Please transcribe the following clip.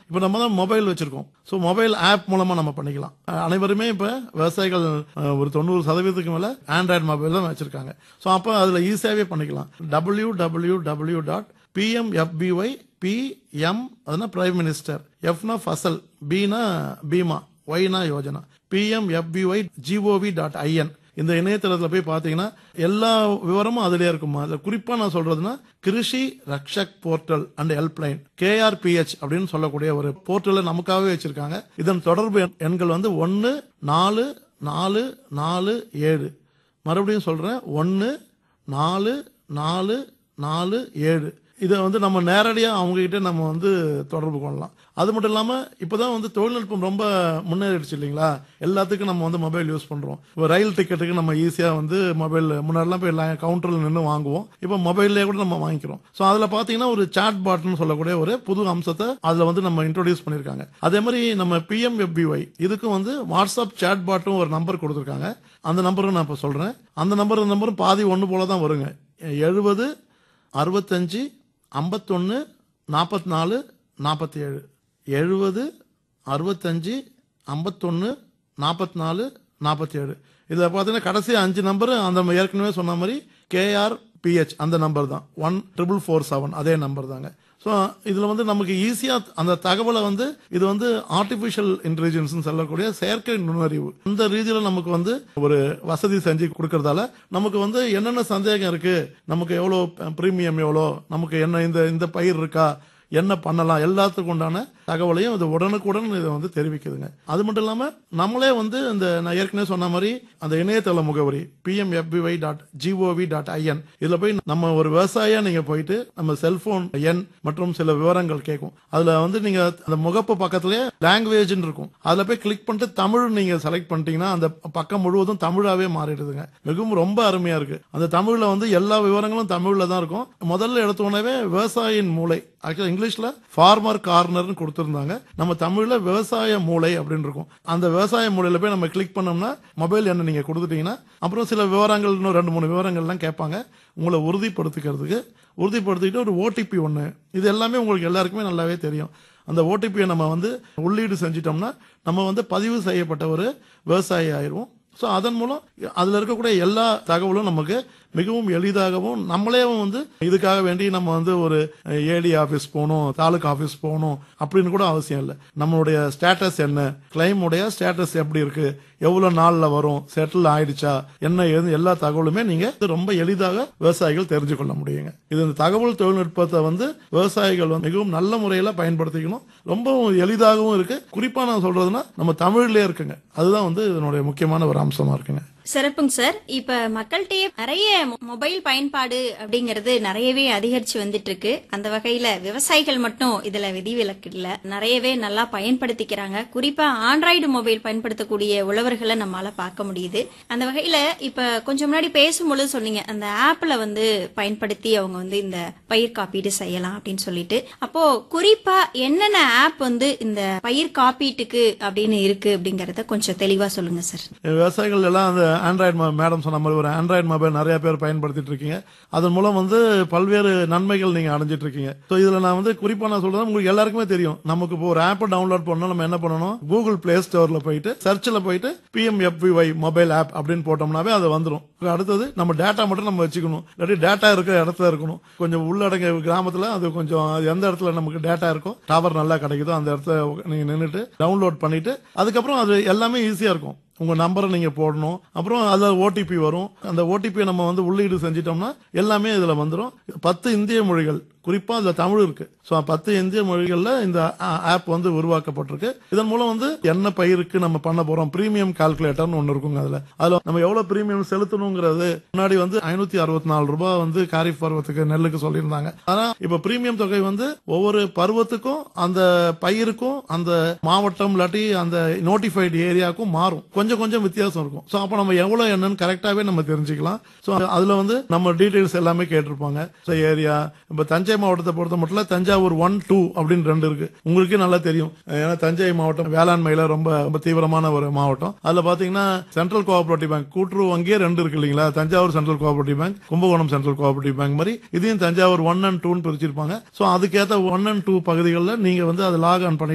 இப்போ நம்ம தான் மொபைல் வச்சிருக்கோம் ஸோ மொபைல் ஆப் மூலமா நம்ம பண்ணிக்கலாம் அஹ் அனைவருமே இப்போ விவசாயிகள் அஹ், ஒரு தொண்ணூறு சதவீதத்துக்கு மேல ஆண்ட்ராய்டு மொபைல் தான் வச்சிருக்காங்க ஸோ அப்போ அதுல ஈஸியாவே பண்ணிக்கலாம் W W W dot PMFBY PM அதுனா பிரைம் மினிஸ்டர் எஃப்னா ஃபசல் பினா பீமா ஒய்னா Yojana PMFBY GOV dot IN இந்த இணையதளத்தில் போய் பார்த்தீங்கன்னா எல்லா விவரமும் அதிலே இருக்குமா அதில் குறிப்பாக நான் சொல்றதுன்னா Krishi Rakshak portal and helpline KRPH அப்படின்னு சொல்லக்கூடிய ஒரு போர்ட்டலை நமக்காகவே வச்சிருக்காங்க இதன் தொடர்பு எண்- எண்கள் வந்து ஒன்று நாலு நாலு நாலு ஏழு மறுபடியும் சொல்றேன் ஒன்று நாலு நாலு நாலு ஏழு இதை வந்து நம்ம நேரடியாக அவங்க கிட்ட நம்ம வந்து தொடர்பு கொள்ளலாம் அது மட்டும் இல்லாமல் இப்போதான் வந்து தொழில்நுட்பம் ரொம்ப முன்னேறிடுச்சு இல்லைங்களா எல்லாத்துக்கும் நம்ம வந்து மொபைல் யூஸ் பண்ணுறோம் இப்போ ரயில் டிக்கெட்டுக்கு நம்ம ஈஸியாக வந்து மொபைல் முன்னாடிலாம் போய் கவுண்டரில் நின்று வாங்குவோம் இப்போ மொபைல்லே கூட நம்ம வாங்கிக்கிறோம் ஸோ அதில் பார்த்தீங்கன்னா ஒரு சாட் பாட்னு சொல்லக்கூடிய ஒரு புது அம்சத்தை அதில் வந்து நம்ம இன்ட்ரோடியூஸ் பண்ணியிருக்காங்க அதே மாதிரி நம்ம பிஎம்எஃபிஒய் இதுக்கும் வந்து வாட்ஸ்அப் சாட் பாட்டும் ஒரு நம்பர் கொடுத்துருக்காங்க அந்த நம்பரும் நான் இப்போ சொல்கிறேன் அந்த நம்பர் நம்பரும் பாதி ஒன்று போல தான் வருங்க எழுபது அறுபத்தஞ்சு ஐம்பத்தொன்று நாற்பத்தி நாலு நாற்பத்தி ஏழு எழுபது அறுபத்தஞ்சு ஐம்பத்தொன்று நாற்பத்தி நாலு நாற்பத்தி ஏழு இதில் பார்த்தீங்கன்னா கடைசி அஞ்சு நம்பர் அந்த ஏற்கனவே சொன்ன மாதிரி கேஆர் பிஹெச் அந்த நம்பர் தான் ஒன் ட்ரிபிள் ஃபோர் செவன் அதே நம்பர் தாங்க ஸோ இதில் வந்து நமக்கு ஈஸியாக அந்த தகவலை வந்து இது வந்து ஆர்டிஃபிஷியல் இன்டெலிஜென்ஸ் சொல்லக்கூடிய செயற்கை நுண்ணறிவு இந்த ரீதியில் நமக்கு வந்து ஒரு வசதி செஞ்சு கொடுக்கறதால நமக்கு வந்து என்னென்ன சந்தேகம் இருக்கு நமக்கு எவ்வளோ ப்ரீமியம் எவ்வளோ நமக்கு என்ன இந்த இந்த பயிர் இருக்கா என்ன பண்ணலாம் எல்லாத்துக்கும் உண்டான தகவலையும் இது உடனுக்குடன் இதை வந்து தெரிவிக்குதுங்க அது மட்டும் இல்லாம நம்மளே வந்து இந்த நான் ஏற்கனவே சொன்ன மாதிரி அந்த இணையதள முகவரி PMFBY dot GOV dot IN இதுல போய் நம்ம ஒரு விவசாயியா நீங்க போயிட்டு நம்ம செல்போன் எண் மற்றும் சில விவரங்கள் கேட்கும் அதுல வந்து நீங்க அந்த முகப்பு பக்கத்திலே லாங்குவேஜ் இருக்கும் அதுல போய் கிளிக் பண்ணிட்டு தமிழ் நீங்க செலக்ட் பண்ணிட்டீங்கன்னா அந்த பக்கம் முழுவதும் தமிழாவே மாறிடுதுங்க மிகவும் ரொம்ப அருமையா இருக்கு அந்த தமிழ்ல வந்து எல்லா விவரங்களும் தமிழ்ல தான் இருக்கும் முதல்ல எடுத்த உடனே விவசாயியின் மூளை ஆக்சுவலா இங்கிலீஷ்ல ஃபார்மர் கார்னர்னு கொடுத்திருந்தாங்க நம்ம தமிழ்ல விவசாய மூளை அப்படின்னு இருக்கும் அந்த விவசாய மூலையில போய் நம்ம கிளிக் பண்ணோம்னா மொபைல் எண்ணை நீங்க கொடுத்துட்டீங்கன்னா அப்புறம் சில விவரங்கள் இன்னும் ரெண்டு மூணு விவரங்கள்லாம் கேட்பாங்க உங்களை உறுதிப்படுத்திக்கிறதுக்கு உறுதிப்படுத்திக்கிட்டு ஒரு ஓடிபி ஒன்று இது எல்லாமே உங்களுக்கு எல்லாருக்குமே நல்லாவே தெரியும் அந்த ஓடிபியை நம்ம வந்து உள்ளீடு செஞ்சிட்டோம்னா நம்ம வந்து பதிவு செய்யப்பட்ட ஒரு விவசாயி ஆயிடுவோம் ஸோ அதன் மூலம் அதில் இருக்கக்கூடிய எல்லா தகவலும் நமக்கு மிகவும் எளிதாகவும் நம்மளே வந்து இதுக்காக வேண்டி நம்ம வந்து ஒரு ஏடி ஆஃபீஸ் போகணும் தாலுக்கா ஆஃபீஸ் போகணும் அப்படின்னு கூட அவசியம் இல்லை நம்மளுடைய ஸ்டேட்டஸ் என்ன கிளைம் உடைய ஸ்டேட்டஸ் எப்படி இருக்கு எவ்வளவு நாள்ல வரும் செட்டில் ஆயிடுச்சா என்ன ஏது எல்லா தகவலுமே நீங்க இது ரொம்ப எளிதாக விவசாயிகள் தெரிஞ்சு கொள்ள முடியுங்க இது இந்த தகவல் தொழில்நுட்பத்தை வந்து விவசாயிகள் வந்து மிகவும் நல்ல முறையில பயன்படுத்திக்கணும் ரொம்பவும் எளிதாகவும் இருக்கு குறிப்பா நான் சொல்றதுன்னா நம்ம தமிழ்லயே இருக்குங்க அதுதான் வந்து இதனுடைய முக்கியமான ஒரு அம்சமா இருக்குங்க சிறப்புங்க சார் இப்ப மக்கள்கிட்டயே நிறைய மொ- மொபைல் பயன்பாடு அப்படிங்கறது நிறையவே அதிகரிச்சு வந்துட்டு இருக்கு அந்த வகையில விவசாயிகள் மட்டும் இதுல விதிவிலக்கு இல்ல நிறையவே நல்லா பயன்படுத்திக்கிறாங்க குறிப்பா ஆண்ட்ராய்டு மொபைல் பயன்படுத்தக்கூடிய உழவர்களை நம்மால பார்க்க முடியுது அந்த வகையில இப்ப கொஞ்சம் முன்னாடி பேசும்பொழுது சொன்னீங்க அந்த ஆப்ல வந்து பயன்படுத்தி அவங்க வந்து இந்த பயிர் காப்பீடு செய்யலாம் அப்படின்னு சொல்லிட்டு அப்போ குறிப்பா என்னென்ன ஆப் வந்து இந்த பயிர் காப்பீட்டுக்கு அப்படின்னு இருக்கு அப்படிங்கறத கொஞ்சம் தெளிவா சொல்லுங்க சார் விவசாயிகள் எல்லாம் அந்த ஆண்ட்ராய்டு மேடம் சொன்ன மாதிரி ஒரு ஆண்ட்ராய்டு மொபைல் நிறைய பேர் பயன்படுத்திட்டு இருக்கீங்க அதன் மூலம் வந்து பல்வேறு நன்மைகள் நீங்க அடைஞ்சிட்டு இருக்கீங்க ஸோ இதுல நான் வந்து குறிப்பா நான் சொல்றது உங்களுக்கு எல்லாருக்குமே தெரியும் நமக்கு இப்போ ஒரு ஆப்பை டவுன்லோட் பண்ணணும் நம்ம என்ன பண்ணணும் கூகுள் பிளே ஸ்டோர்ல போயிட்டு சர்ச்சில் போயிட்டு பிஎம்எஃபிஒய் மொபைல் ஆப் அப்படின்னு போட்டோம்னாவே அது வந்துடும் அடுத்தது நம்ம டேட்டா மட்டும் நம்ம வச்சுக்கணும் இல்லாட்டி டேட்டா இருக்கிற இடத்துல இருக்கணும் கொஞ்சம் உள்ளடங்க கிராமத்துல அது கொஞ்சம் அது எந்த இடத்துல நமக்கு டேட்டா இருக்கோ டவர் நல்லா கிடைக்குதோ அந்த இடத்துல நீங்க நின்றுட்டு டவுன்லோட் பண்ணிட்டு அதுக்கப்புறம் அது எல்லாமே ஈஸியா இருக்கும் உங்க நம்பரை நீங்க போடணும் அப்புறம் அதுல ஓடிபி வரும் அந்த ஓடிபியை நம்ம வந்து உள்ளீடு செஞ்சிட்டோம்னா எல்லாமே இதுல வந்துடும் பத்து இந்திய மொழிகள் குறிப்பா அதுல தமிழ் இருக்கு ஸோ பத்து இந்திய மொழிகள்ல இந்த ஆப் வந்து உருவாக்கப்பட்டிருக்கு இதன் மூலம் வந்து என்ன பயிருக்கு நம்ம பண்ண போறோம் பிரீமியம் கால்குலேட்டர்னு ஒன்னு இருக்குங்க அதுல அதுல நம்ம எவ்வளவு பிரீமியம் செலுத்தணுங்கிறது முன்னாடி வந்து ஐநூத்தி அறுபத்தி நாலு ரூபாய் வந்து காரிஃப் பருவத்துக்கு நெல்லுக்கு சொல்லியிருந்தாங்க ஆனா இப்ப பிரீமியம் தொகை வந்து ஒவ்வொரு பருவத்துக்கும் அந்த பயிருக்கும் அந்த மாவட்டம் இல்லாட்டி அந்த நோட்டிஃபைடு ஏரியாவுக்கும் மாறும் கொஞ்சம் கொஞ்சம் வித்தியாசம் இருக்கும் ஸோ அப்போ நம்ம எவ்வளவு என்னன்னு கரெக்டாவே நம்ம தெரிஞ்சுக்கலாம் ஸோ அதுல வந்து நம்ம டீடைல்ஸ் எல்லாமே கேட்டிருப்பாங்க ஸோ ஏரியா இப்போ தஞ்சை மாவட்டத்தை பொறுத்த மட்டும் தஞ்சாவூர் ஒன் டூ அப்படின்னு ரெண்டு இருக்கு உங்களுக்கே நல்லா தெரியும் ஏன்னா தஞ்சை மாவட்டம் வேளாண்மையில ரொம்ப ரொம்ப தீவிரமான ஒரு மாவட்டம் அதுல பாத்தீங்கன்னா சென்ட்ரல் கோஆபரேட்டிவ் பேங்க் கூட்டுறவு வங்கியே ரெண்டு இருக்கு இல்லைங்களா Thanjavur central cooperative bank Kumbakonam central cooperative bank மாதிரி இதையும் தஞ்சாவூர் ஒன் அண்ட் டூன்னு பிரிச்சிருப்பாங்க ஸோ அதுக்கேற்ற ஒன் அண்ட் டூ பகுதிகளில் நீங்க வந்து அதை லாக் ஆன் பண்ணி